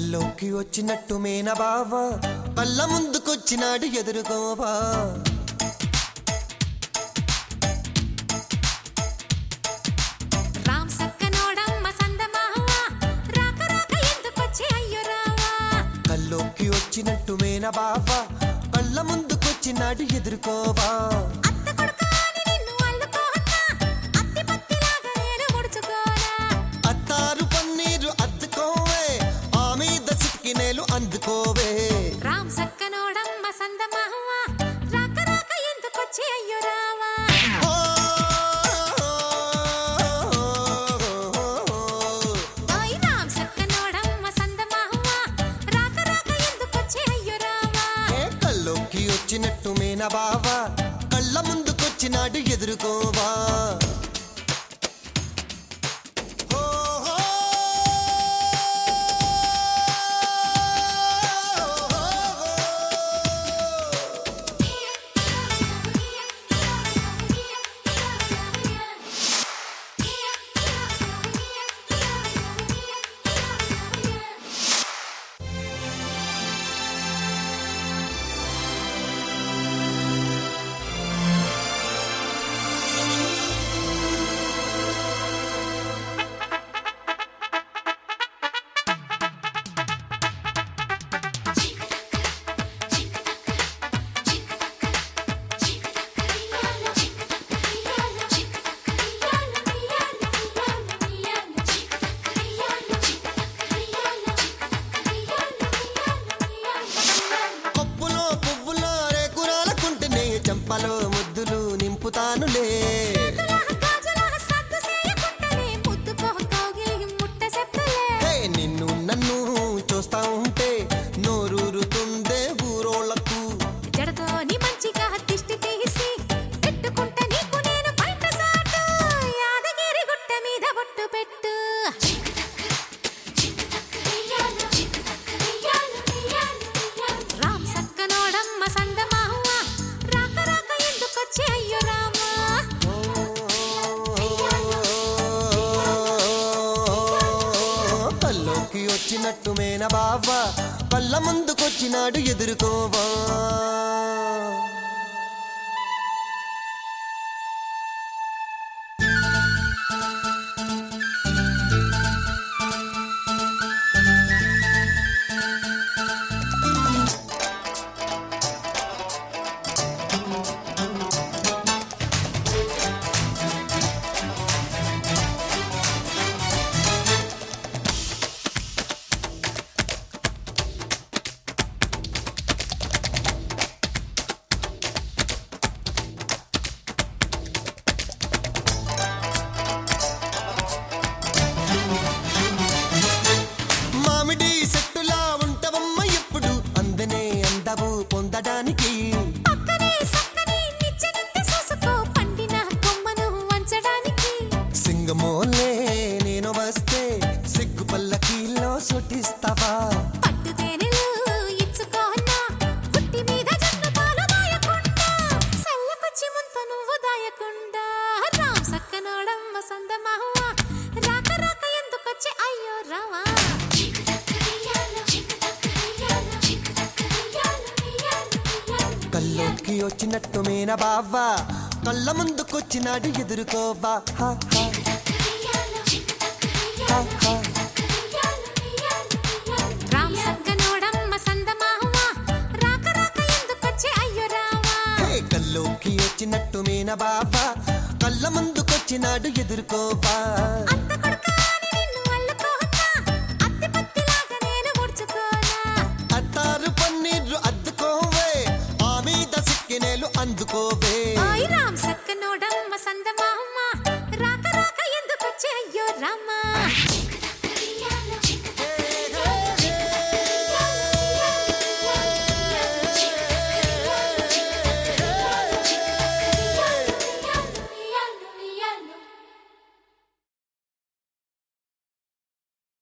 కల్లోకి వచ్చినట్టు మేన బావా కళ్ళ ముందుకొచ్చినాడు ఎదురుకోవా రామ్ సక్కనోడమ్మ సందమావ రాక రాక ఎందుకొచ్చి అయ్యో రావా కల్లోకి వచ్చినట్టు మేన బావా కళ్ళ ముందుకొచ్చినాడు ఎదురుకోవా అత్త కొడుకా అని నిన్ను అల్లుకోనా అత్తి పత్తిలాగా నేను ముడుచుకోనా అత్తారు పన్నీరు అద్దుకోవే ఆ మీద సిక్కినేలు అందుకోవే రామ్ సక్కనోడమ్మ సందమావ రాక రాక ఎందుకొచ్చి అయ్యో రావా ఓ, ఓయ్ రామ్ సక్కనోడమ్మ సందమావ రాక రాక ఎందుకొచ్చి అయ్యో రావా ఏ కల్లోకి వచ్చినట్టు మేన బావా కళ్ళ ముందుకొచ్చినాడు ఎదురుకోవా ఓ, ఓ, పప్పులో పువ్వులో రేకురాలకుంటేనే చెంపలో ముద్దులు నింపుతానులే హే నిన్ను నన్ను చూస్తా ఉంటే నోరూరుతుందే ఊరోళ్ళకు పెట్టు రామ్ సక్కనోడమ్మ సందమావ రాక రాక ఎందుకొచ్చి అయ్యో రామా కల్లోకి వచ్చినట్టు మేన బావా కళ్ళ ముందుకొచ్చినాడు ఎదురుకోవా మామిడి చెట్టులా ఉంటవమ్మ ఎప్పుడు అందనే అందవు పొందడానికి పక్కనే సక్కని నిచ్చెనంత చూసుకో పండిన కొమ్మను వంచడానికి సింగమోలే నేను వస్తే సిగ్గు పల్లకీలో సొటిస్తావా పట్టు తేనెలు ఇచ్చుకోనా పుట్టి మీద జన్ను పాలు దాయకుండా సల్లకొచ్చి ముంత నువ్వు దాయకుండా రామ్ సక్కనోడమ్మ సందమావ రాక రాక ఎందుకొచ్చి అయ్యో రావా కల్లోకి వచ్చినట్టు మేన బావా కళ్ళ ముందుకొచ్చినాడు ఎదురుకోవా హా, హా, హా, హా. రామ్ సక్కనోడమ్మ సందమావ రాక రాక ఎందుకొచ్చి అయ్యో రావా హే, కల్లోకి వచ్చినట్టు మేన బావా కళ్ళ ముందుకొచ్చినాడు ఎదురుకోవా అత్త కొడుకా అని నిన్ను అల్లుకోనా అత్తి పత్తిలాగా నేను ముడుచుకోనా అత్తారు పన్నీరు అద్దుకోవే ఆ మీద సిక్కినేలు అందుకోవే ఓయ్ రామ్ సక్కనోడమ్మ సందమామ రాక రాక ఎందుకొచ్చి అయ్యో రామా